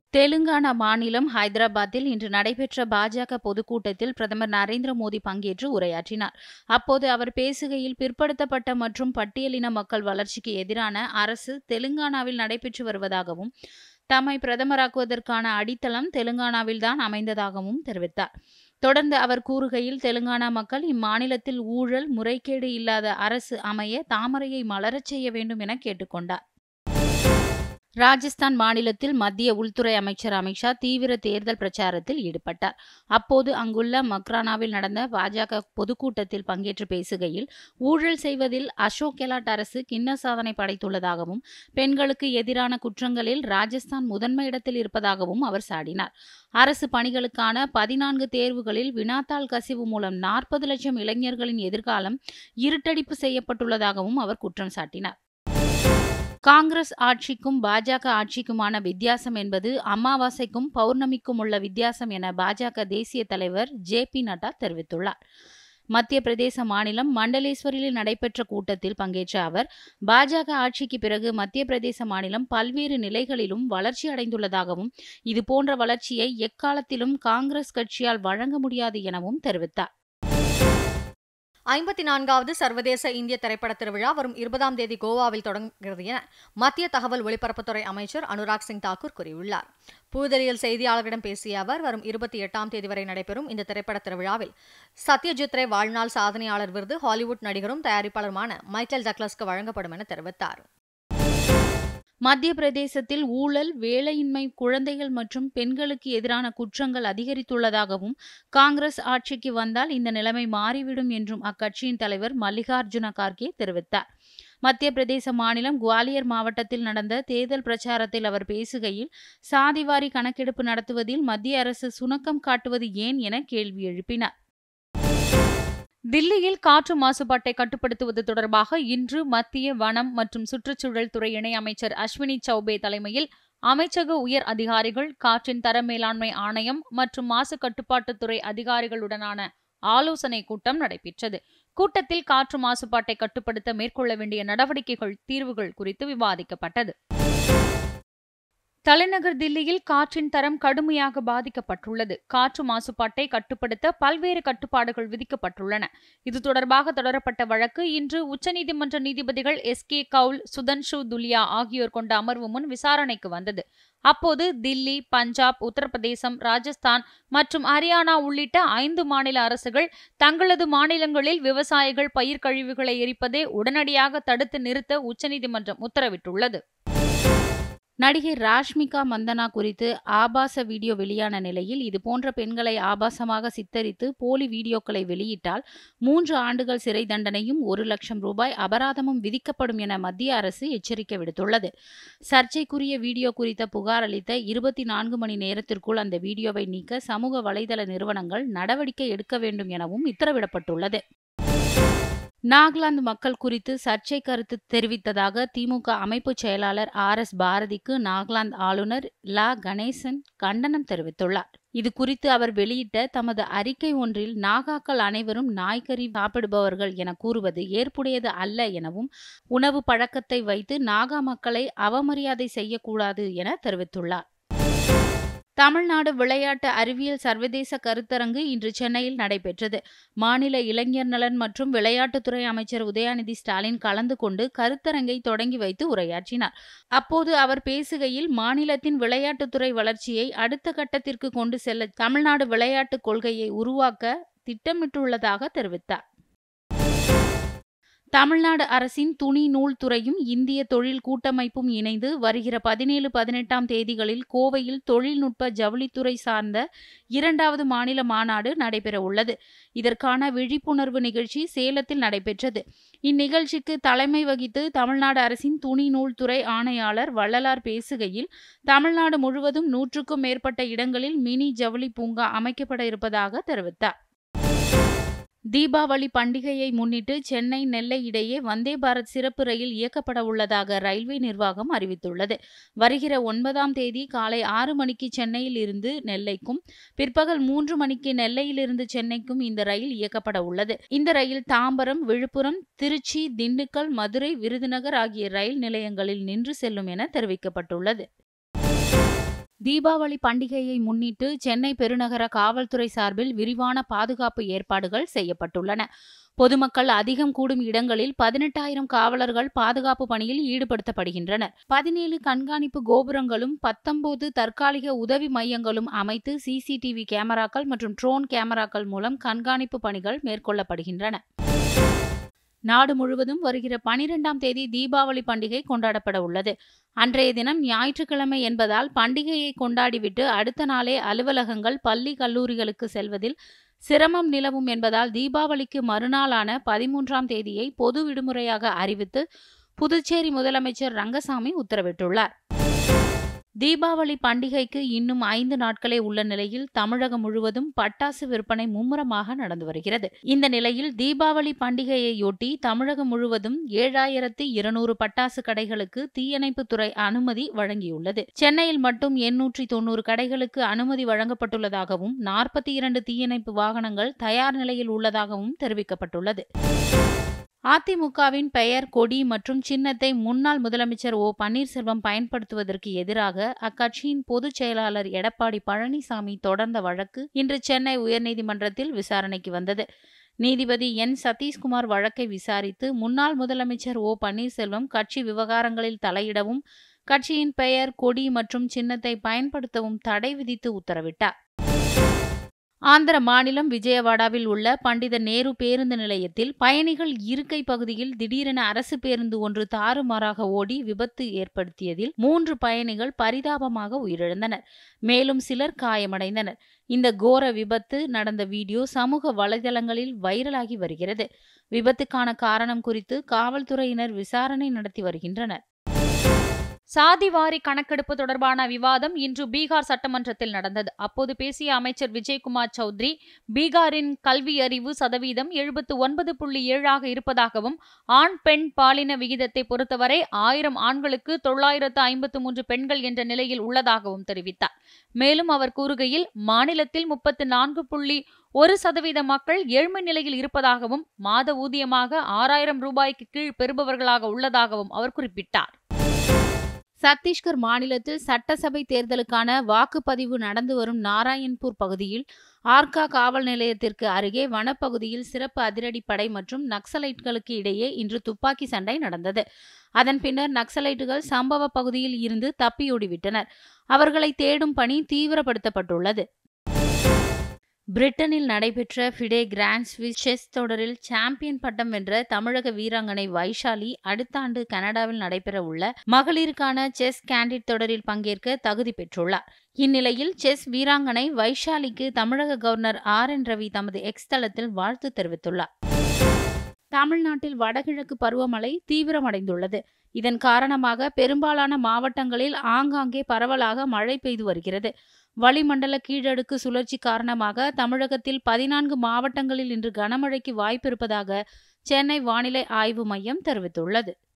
தெலுங்கானா மாநிலம் ஹைதராபாத்தில் இன்று நடைபெற்ற பாஜக பொதுக்கூட்டத்தில் பிரதமர் நரேந்திர மோடி பங்கேற்று உரையாற்றினார் அப்போது அவர் பேசுகையில் பிற்படுத்தப்பட்ட மற்றும் பட்டியலின மக்கள் வளர்ச்சிக்கு எதிரான அரசு தெலுங்கானாவில் நடைபெற்று வருவதாகவும் தம்மை பிரதமராக்குவதற்கான அடித்தளம் தெலுங்கானாவில்தான் அமைந்ததாகவும் தெரிவித்தார் தொடர்ந்து அவர் கூறுகையில் தெலுங்கானா மக்கள் இம்மாநிலத்தில் ஊழல் முறைகேடு இல்லாத அரசு அமைய தாமரையை மலரச் செய்ய வேண்டும் என கேட்டுக்கொண்டார் ராஜஸ்தான் மாநிலத்தில் மத்திய உள்துறை அமைச்சர் அமித்ஷா தீவிர தேர்தல் பிரச்சாரத்தில் ஈடுபட்டார் அப்போது அங்குள்ள மக்ரானாவில் நடந்த பாஜக பொதுக்கூட்டத்தில் பங்கேற்று பேசுகையில் ஊழல் செய்வதில் அசோக் கெலாட் அரசு கிண்ண சாதனை படைத்துள்ளதாகவும் பெண்களுக்கு எதிரான குற்றங்களில் ராஜஸ்தான் முதன்மை இடத்தில் இருப்பதாகவும் அவர் சாடினார் அரசு பணிகளுக்கான பதினான்கு தேர்வுகளில் வினாத்தாள் கசிவு மூலம் நாற்பது லட்சம் இளைஞர்களின் எதிர்காலம் இருட்டடிப்பு செய்யப்பட்டுள்ளதாகவும் அவர் குற்றம் சாட்டினார் காங்கிரஸ் ஆட்சிக்கும் பாஜக ஆட்சிக்குமான வித்தியாசம் என்பது அமாவாசைக்கும் பௌர்ணமிக்கும் உள்ள வித்தியாசம் என பாஜக தேசிய தலைவர் ஜே பி நட்டா தெரிவித்துள்ளார் மத்திய பிரதேச மாநிலம் மண்டலேஸ்வரில் நடைபெற்ற கூட்டத்தில் பங்கேற்ற அவர் பாஜக ஆட்சிக்கு பிறகு மத்திய பிரதேச மாநிலம் பல்வேறு நிலைகளிலும் வளர்ச்சி அடைந்துள்ளதாகவும் இதுபோன்ற வளர்ச்சியை எக்காலத்திலும் காங்கிரஸ் கட்சியால் வழங்க முடியாது எனவும் தெரிவித்தார் ஐம்பத்தி நான்காவது சர்வதேச இந்திய திரைப்பட திருவிழா வரும் இருபதாம் தேதி கோவாவில் தொடங்குகிறது என மத்திய தகவல் ஒலிபரப்புத்துறை அமைச்சர் அனுராக் சிங் தாக்கூர் கூறியுள்ளார் புதுதில்லியில் செய்தியாளர்களிடம் பேசிய அவர் வரும் இருபத்தி எட்டாம் தேதி வரை நடைபெறும் இந்த திரைப்பட திருவிழாவில் சத்யஜித் ரே வாழ்நாள் சாதனையாளர் விருது ஹாலிவுட் நடிகரும் தயாரிப்பாளருமான மைக்கேல் டக்ளஸ்க்கு வழங்கப்படும் என தெரிவித்தார் மத்திய பிரதேசத்தில் ஊழல் வேலையின்மை குழந்தைகள் மற்றும் பெண்களுக்கு எதிரான குற்றங்கள் அதிகரித்துள்ளதாகவும் காங்கிரஸ் ஆட்சிக்கு வந்தால் இந்த நிலைமை மாறிவிடும் என்றும் அக்கட்சியின் தலைவர் மல்லிகார்ஜுன கார்கே தெரிவித்தார் மத்திய பிரதேச மாநிலம் குவாலியர் மாவட்டத்தில் நடந்த தேர்தல் பிரச்சாரத்தில் அவர் பேசுகையில் சாதிவாரி கணக்கெடுப்பு நடத்துவதில் மத்திய அரசு சுணக்கம் காட்டுவது ஏன் என கேள்வி எழுப்பினார் தில்லியில் காற்று மாசுபாட்டை கட்டுப்படுத்துவது தொடர்பாக இன்று மத்திய வனம் மற்றும் சுற்றுச்சூழல் துறை இணையமைச்சர் அஸ்வினி சௌபே தலைமையில் அமைச்சக உயர் அதிகாரிகள் காற்றின் தர மேலாண்மை ஆணையம் மற்றும் மாசு கட்டுப்பாட்டுத்துறை அதிகாரிகளுடனான ஆலோசனை கூட்டம் நடைபெற்றது கூட்டத்தில் காற்று மாசுபாட்டை கட்டுப்படுத்த மேற்கொள்ள வேண்டிய நடவடிக்கைகள் தீர்வுகள் குறித்து விவாதிக்கப்பட்டது தலைநகர் தில்லியில் காற்றின் தரம் கடுமையாக பாதிக்கப்பட்டுள்ளது காற்று மாசுபாட்டை கட்டுப்படுத்த பல்வேறு கட்டுப்பாடுகள் விதிக்கப்பட்டுள்ளன இது தொடர்பாக தொடரப்பட்ட வழக்கு இன்று உச்சநீதிமன்ற நீதிபதிகள் எஸ் கே கவுல் சுதன்ஷு துலியா ஆகியோர் கொண்ட அமர்வு முன் விசாரணைக்கு வந்தது அப்போது தில்லி பஞ்சாப் உத்தரப்பிரதேசம் ராஜஸ்தான் மற்றும் ஹரியானா உள்ளிட்ட ஐந்து மாநில அரசுகள் தங்களது மாநிலங்களில் விவசாயிகள் பயிர் கழிவுகளை எரிப்பதை உடனடியாக தடுத்து நிறுத்த உச்சநீதிமன்றம் உத்தரவிட்டுள்ளது நடிகை ராஷ்மிகா மந்தனா குறித்து ஆபாச வீடியோ வெளியான நிலையில் இதுபோன்ற பெண்களை ஆபாசமாக சித்தரித்து போலி வீடியோக்களை வெளியிட்டால் மூன்று ஆண்டுகள் சிறை தண்டனையும் ஒரு லட்சம் ரூபாய் அபராதமும் விதிக்கப்படும் என மத்திய அரசு எச்சரிக்கை விடுத்துள்ளது சர்ச்சைக்குரிய வீடியோ குறித்த புகார் அளித்த இருபத்தி நான்கு மணி நேரத்திற்குள் அந்த வீடியோவை நீக்க சமூக வலைதள நிறுவனங்கள் நடவடிக்கை எடுக்க வேண்டும் எனவும் உத்தரவிடப்பட்டுள்ளது நாகாலாந்து மக்கள் குறித்து சர்ச்சை கருத்து தெரிவித்ததாக திமுக அமைப்பு செயலாளர் ஆர் எஸ் பாரதிக்கு நாகாலாந்து ஆளுநர் லா கணேசன் கண்டனம் தெரிவித்துள்ளார் இது குறித்து அவர் வெளியிட்ட தமது அறிக்கை ஒன்றில் நாகாக்கள் அனைவரும் நாய்கறி சாப்பிடுபவர்கள் என கூறுவது ஏற்புடையது அல்ல எனவும் உணவு பழக்கத்தை வைத்து நாகா மக்களை அவமரியாதை செய்யக்கூடாது என தெரிவித்துள்ளார் தமிழ்நாடு விளையாட்டு அறிவியல் சர்வதேச கருத்தரங்கு இன்று சென்னையில் நடைபெற்றது மாநில இளைஞர் நலன் மற்றும் விளையாட்டுத்துறை அமைச்சர் உதயாநிதி ஸ்டாலின் கலந்து கொண்டு கருத்தரங்கை தொடங்கி வைத்து உரையாற்றினார் அப்போது அவர் பேசுகையில் மாநிலத்தின் விளையாட்டுத்துறை வளர்ச்சியை அடுத்த கட்டத்திற்கு கொண்டு செல்ல தமிழ்நாடு விளையாட்டுக் கொள்கையை உருவாக்க திட்டமிட்டுள்ளதாக தெரிவித்தார் தமிழ்நாடு அரசின் துணி நூல் துறையும் இந்திய தொழில் கூட்டமைப்பும் இணைந்து வருகிற பதினேழு பதினெட்டாம் தேதிகளில் கோவையில் தொழில்நுட்ப ஜவுளித்துறை சார்ந்த இரண்டாவது மாநில மாநாடு நடைபெற உள்ளது இதற்கான விழிப்புணர்வு நிகழ்ச்சி சேலத்தில் நடைபெற்றது இந்நிகழ்ச்சிக்கு தலைமை வகித்து தமிழ்நாடு அரசின் துணி நூல் துறை ஆணையாளர் வள்ளலார் பேசுகையில் தமிழ்நாடு முழுவதும் நூற்றுக்கும் மேற்பட்ட இடங்களில் மினி ஜவுளி பூங்கா அமைக்கப்பட இருப்பதாக தெரிவித்தார் தீபாவளி பண்டிகையை முன்னிட்டு சென்னை நெல்லை இடையே வந்தே பாரத் சிறப்பு ரயில் இயக்கப்பட உள்ளதாக ரயில்வே நிர்வாகம் அறிவித்துள்ளது வருகிற ஒன்பதாம் தேதி காலை ஆறு மணிக்கு சென்னையில் இருந்து நெல்லைக்கும் பிற்பகல் மூன்று மணிக்கு நெல்லையிலிருந்து சென்னைக்கும் இந்த ரயில் இயக்கப்பட உள்ளது இந்த ரயில் தாம்பரம் விழுப்புரம் திருச்சி திண்டுக்கல் மதுரை விருதுநகர் ஆகிய ரயில் நிலையங்களில் நின்று செல்லும் என தெரிவிக்கப்பட்டுள்ளது தீபாவளி பண்டிகையை முன்னிட்டு சென்னை பெருநகர காவல்துறை சார்பில் விரிவான பாதுகாப்பு ஏற்பாடுகள் செய்யப்பட்டுள்ளன பொதுமக்கள் அதிகம் கூடும் இடங்களில் பதினெட்டாயிரம் காவலர்கள் பாதுகாப்பு பணியில் ஈடுபடுத்தப்படுகின்றனர் பதினேழு கண்காணிப்பு கோபுரங்களும் பத்தொன்பது தற்காலிக உதவி மையங்களும் அமைத்து சிசிடிவி கேமராக்கள் மற்றும் ட்ரோன் கேமராக்கள் மூலம் கண்காணிப்பு பணிகள் மேற்கொள்ளப்படுகின்றன நாடு முழுவதும் வருகிற பனிரெண்டாம் தேதி தீபாவளி பண்டிகை கொண்டாடப்பட உள்ளது அன்றைய தினம் ஞாயிற்றுக்கிழமை என்பதால் பண்டிகையை கொண்டாடிவிட்டு அடுத்த நாளே அலுவலகங்கள் பள்ளி கல்லூரிகளுக்கு செல்வதில் சிரமம் நிலவும் என்பதால் தீபாவளிக்கு மறுநாளான பதிமூன்றாம் தேதியை பொது விடுமுறையாக அறிவித்து புதுச்சேரி முதலமைச்சர் ரங்கசாமி உத்தரவிட்டுள்ளார் தீபாவளி பண்டிகைக்கு இன்னும் ஐந்து நாட்களே உள்ள நிலையில் தமிழகம் முழுவதும் பட்டாசு விற்பனை மும்முரமாக நடந்து வருகிறது இந்த நிலையில் தீபாவளி பண்டிகையையொட்டி தமிழகம் முழுவதும் ஏழாயிரத்தி இருநூறு பட்டாசு கடைகளுக்கு தீயணைப்புத்துறை அனுமதி வழங்கியுள்ளது சென்னையில் மட்டும் எண்ணூற்றி தொன்னூறு கடைகளுக்கு அனுமதி வழங்கப்பட்டுள்ளதாகவும் நாற்பத்தி இரண்டு தீயணைப்பு வாகனங்கள் தயார் நிலையில் உள்ளதாகவும் தெரிவிக்கப்பட்டுள்ளது அதிமுகவின் பெயர் கொடி மற்றும் சின்னத்தை முன்னாள் முதலமைச்சர் ஓ பன்னீர்செல்வம் பயன்படுத்துவதற்கு எதிராக அக்கட்சியின் பொதுச் செயலாளர் எடப்பாடி பழனிசாமி தொடர்ந்த வழக்கு இன்று சென்னை உயர்நீதிமன்றத்தில் விசாரணைக்கு வந்தது நீதிபதி என் சதீஷ்குமார் வழக்கை விசாரித்து முன்னாள் முதலமைச்சர் ஓ பன்னீர்செல்வம் கட்சி விவகாரங்களில் தலையிடவும் கட்சியின் பெயர் கொடி மற்றும் சின்னத்தை பயன்படுத்தவும் தடை விதித்து உத்தரவிட்டார் ஆந்திர மாநிலம் விஜயவாடாவில் உள்ள பண்டித நேரு பேருந்து நிலையத்தில் பயணிகள் இருக்கை பகுதியில் திடீரென அரசு பேருந்து ஒன்று தாறுமாறாக ஓடி விபத்து ஏற்படுத்தியதில் மூன்று பயணிகள் பரிதாபமாக உயிரிழந்தனர் மேலும் சிலர் காயமடைந்தனர் இந்த கோர விபத்து நடந்த வீடியோ சமூக வலைதளங்களில் வைரலாகி வருகிறது விபத்துக்கான காரணம் குறித்து காவல்துறையினர் விசாரணை நடத்தி வருகின்றனர் சாதிவாரி கணக்கெடுப்பு தொடர்பான விவாதம் இன்று பீகார் சட்டமன்றத்தில் நடந்தது அப்போது பேசிய அமைச்சர் விஜய்குமார் சௌத்ரி பீகாரின் கல்வி அறிவு சதவீதம் எழுபத்து ஒன்பது புள்ளி ஏழாக இருப்பதாகவும் ஆண் பெண் பாலின விகிதத்தை பொறுத்தவரை ஆயிரம் ஆண்களுக்கு தொள்ளாயிரத்து ஐம்பத்து மூன்று பெண்கள் என்ற நிலையில் உள்ளதாகவும் தெரிவித்தார் மேலும் அவர் கூறுகையில் மாநிலத்தில் முப்பத்து நான்கு புள்ளி ஒரு சதவீத மக்கள் ஏழ்மை நிலையில் இருப்பதாகவும் மாத ஊதியமாக ஆறாயிரம் ரூபாய்க்கு கீழ் பெறுபவர்களாக உள்ளதாகவும் அவர் குறிப்பிட்டார் சத்தீஸ்கர் மாநிலத்தில் சட்டசபை தேர்தலுக்கான வாக்குப்பதிவு நடந்து வரும் நாராயண்பூர் பகுதியில் ஆர்கா காவல் நிலையத்திற்கு அருகே வனப்பகுதியில் சிறப்பு அதிரடிப்படை மற்றும் நக்சலைட்களுக்கு இடையே இன்று துப்பாக்கி சண்டை நடந்தது அதன் பின்னர் நக்சலைட்டுகள் சம்பவ பகுதியில் இருந்து தப்பியோடிவிட்டனர் அவர்களை தேடும் பணி தீவிரப்படுத்தப்பட்டுள்ளது பிரிட்டனில் நடைபெற்ற ஃபிடே கிராண்ட் ஸ்விஸ் செஸ் தொடரில் சாம்பியன் பட்டம் வென்ற தமிழக வீராங்கனை வைஷாலி அடுத்த ஆண்டு கனடாவில் நடைபெறவுள்ள மகளிருக்கான செஸ் கேண்டிட் தொடரில் பங்கேற்க தகுதி பெற்றுள்ளார் இந்நிலையில் செஸ் வீராங்கனை வைஷாலிக்கு தமிழக கவர்னர் ஆர் என் ரவி தமது எக்ஸ் தளத்தில் வாழ்த்து தெரிவித்துள்ளார் தமிழ்நாட்டில் வடகிழக்கு பருவமழை தீவிரமடைந்துள்ளது இதன் காரணமாக பெரும்பாலான மாவட்டங்களில் ஆங்காங்கே பரவலாக மழை பெய்து வருகிறது வளிமண்டல கீழடுக்கு சுழற்சி காரணமாக தமிழகத்தில் பதினான்கு மாவட்டங்களில் இன்று கனமழைக்கு வாய்ப்பிருப்பதாக சென்னை வானிலை ஆய்வு மையம் தெரிவித்துள்ளது